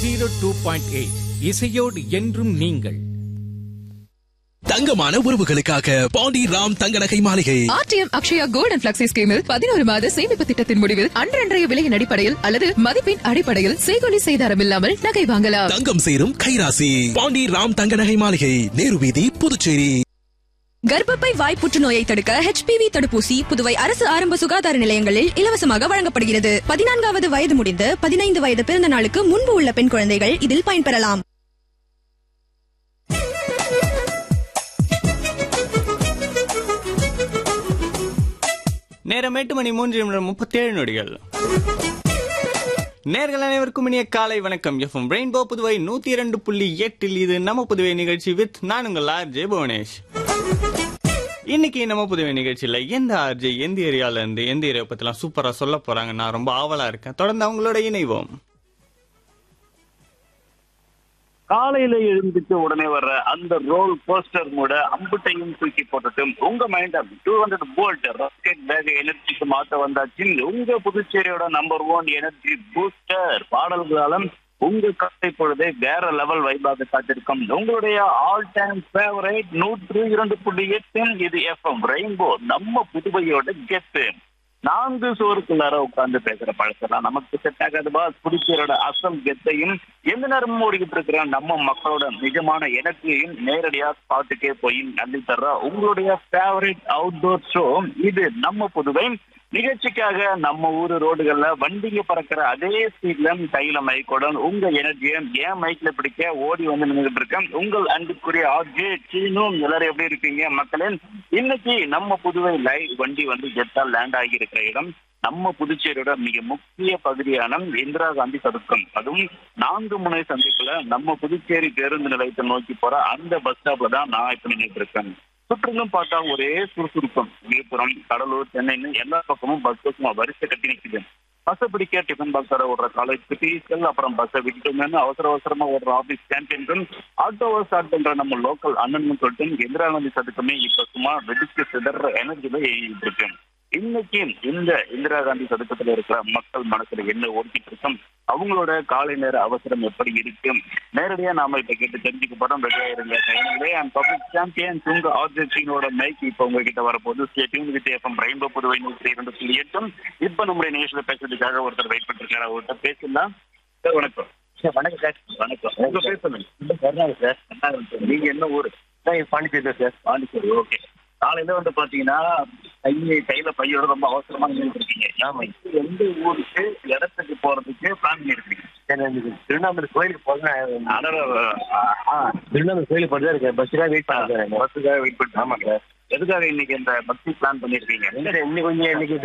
zero two point eight இசையோடு என்றும் நீங்கள் தங்கமான உறவுகளுக்காக பாண்டி ராம் தங்க நகை மாளிகை RTM Akshaya gold and flexi ஸ்கீமில் பதினோரு மாத சேமிப்பு திட்டத்தின் முடிவில் அன்றன்றைய விலையின் அடிப்படையில் அல்லது மதிப்பின் அடிப்படையில் செய்கொலி செய்தாரம் இல்லாமல் நகை வாங்கலாம் தங்கம் சேரும் கைராசி பாண்டி ராம் தங்க நகை மாளிகை நேரு வீதி புதுச்சேரி கர்ப்பப்பை வாய் புற்றுநோயை தடுக்க ஹெச்பிவி தடுப்பூசி புதுவை அரசு ஆரம்ப சுகாதார நிலையங்களில் இலவசமாக வழங்கப்படுகிறது பதினான்காவது வயது முடிந்து பதினைந்து வயது பிறந்த நாளுக்கு முன்பு உள்ள பெண் குழந்தைகள் இதில் பயன்பெறலாம் நேரம் எட்டு மணி மூன்று நிமிடம் முப்பத்தேழு நொடிகள் நேர்கள் அனைவருக்கும் இனிய காலை வணக்கம் எஃப்எம் ரெயின்போ புதுவை நூத்தி இரண்டு புள்ளி எட்டில் இது நம்ம புதுவை நிகழ்ச்சி வித் நான் உங்கள் ஆர்ஜே புவனேஷ் இன்னைக்கு நம்ம புதுவை நிகழ்ச்சியில எந்த ஆர்ஜே எந்த ஏரியால இருந்து எந்த ஏரியா பத்திலாம் சூப்பரா சொல்ல போறாங்க நான் ரொம்ப ஆவலா இருக்கேன் தொடர்ந்து அவங்களோட இணைவோம் காலையில எழுந்துட்டு உடனே வர்ற அந்த ரோல் போஸ்டர் மூட அம்புட்டையும் தூக்கி போட்டுட்டு உங்க mind two hundred bolt rocket pack எனர்ஜிக்கு மாத்த வந்தாச்சு உங்க புதுச்சேரியோட நம்பர் ஒன் எனர்ஜி பூஸ்டர் பாடல்களாலும் உங்க காலை பொழுதை வேற லெவல் வைபாக காத்திருக்கும் உங்களுடைய ஆல் டைம் ஃபேவரேட் நூற்று இரண்டு புள்ளி எட்டு இது எஃப்எம் ரெயின்போ நம்ம புதுவையோட கெத்து நான்கு சுவருக்குள்ளார உட்கார்ந்து பேசுற பழக்கெல்லாம் நமக்கு செட் ஆகாதுபா புதுச்சேரியோட அசல் கெத்தையும் எந்த நேரமும் ஓடிக்கிட்டு இருக்கிற நம்ம மக்களோட நிஜமான எனர்ஜியையும் நேரடியா பார்த்துட்டே போய் அள்ளி தர்ற உங்களுடைய ஃபேவரட் அவுட்டோர் ஷோ இது நம்ம புதுவை நிகழ்ச்சிக்காக நம்ம ஊரு ரோடுகள்ல வண்டிங்க பறக்கிற அதே ஸ்பீட்ல கையில மைக்கோட உங்க எனர்ஜியை ஏன் மைக்ல பிடிக்க ஓடி வந்து நின்றுட்டு இருக்கேன் உங்கள் அன்புக்குரிய ஆர்ஜே சீனும் எல்லாரும் எப்படி இருக்கீங்க மக்களே இன்னைக்கு நம்ம புதுவை லைவ் வண்டி வந்து ஜெட்டா லேண்ட் ஆகி இருக்கிற இடம் நம்ம புதுச்சேரியோட மிக முக்கிய பகுதியான இந்திரா காந்தி சதுக்கம் அதுவும் நான்கு முனை சந்திப்புல நம்ம புதுச்சேரி பேருந்து நிலையத்தை நோக்கி போற அந்த பஸ் ஸ்டாப்ல தான் நான் இப்ப நின்றுட்டு இருக்கேன் சுற்றுலும் பார்த்தா ஒரே சுறுசுறுப்பம் விழுப்புரம் கடலூர் சென்னைன்னு எல்லா பக்கமும் பஸ் சும்மா வரிசை கட்டி நிக்குது பஸ்ஸை பிடிக்க டிஃபன் பாக்ஸோட ஓடுற காலேஜ் டீச்சர் அப்புறம் பஸ்ஸை விட்டுட்டோம்னு அவசர அவசரமா ஓடுற ஆபீஸ் சாம்பியன்கள் ஆட்டோவை ஸ்டார்ட் பண்ற நம்ம லோக்கல் அண்ணன் சொல்லிட்டு இந்திரா காந்தி சதுக்கமே இப்ப சும்மா வெடிச்சு சிதற எனர்ஜில எழுதிட்டு இருக்கு இன்னைக்கு இந்த இந்திரா காந்தி சதுக்கத்துல இருக்கிற மக்கள் மனசுல என்ன ஓடிக்கிட்டு இருக்கும் அவங்களோட காலை நேர அவசரம் எப்படி இருக்கு நேரடியா நாம இப்ப கேட்டு தெரிஞ்சுக்க போறோம் ரெடியா இருங்க கையிலே அண்ட் பப்ளிக் சாம்பியன் உங்க ஆர்ஜென்டினோட மைக் இப்ப உங்ககிட்ட வரப்போது stay tuned with FM rainbow Puduvai நூற்றி இரண்டு புள்ளி எட்டும் இப்ப நம்முடைய நிகழ்ச்சியில பேசுறதுக்காக ஒருத்தர் வெயிட் பண்ணிருக்காரு அவர்கிட்ட பேசலாம் சார் வணக்கம் சார் வணக்கம் சார் வணக்கம் உங்க பேர் சொல்லுங்க கருணாகர் சார் கருணாகர் சார் நீங்க என்ன ஊர் பாண்டிச்சேரி சார் பாண்டிச்சேரி ஓகே காலையில வந்து பாத்தீங்கன்னா கையை கையில பையோட ரொம்ப அவசரமா நின்றுட்டு இருக்கீங்க ஆமா எந்த ஊருக்கு இடத்துக்கு போறதுக்கு பிளான் பண்ணிருக்கீங்க திருவண்ணாமலை கோயிலுக்கு போகிறேன் திருவண்ணாமலை கோயிலுக்கு போட்டு தான் இருக்கேன் பஸ்ஸுக்காக வெயிட் பண்ணுறேன் பஸ்ஸுக்காக வெயிட் பண்ணி ஆமாங்க எதுக்காக இன்னைக்கு இந்த பக்தி பிளான் பண்ணிருக்கீங்க இன்னைக்கு கொஞ்சம் இன்னைக்கு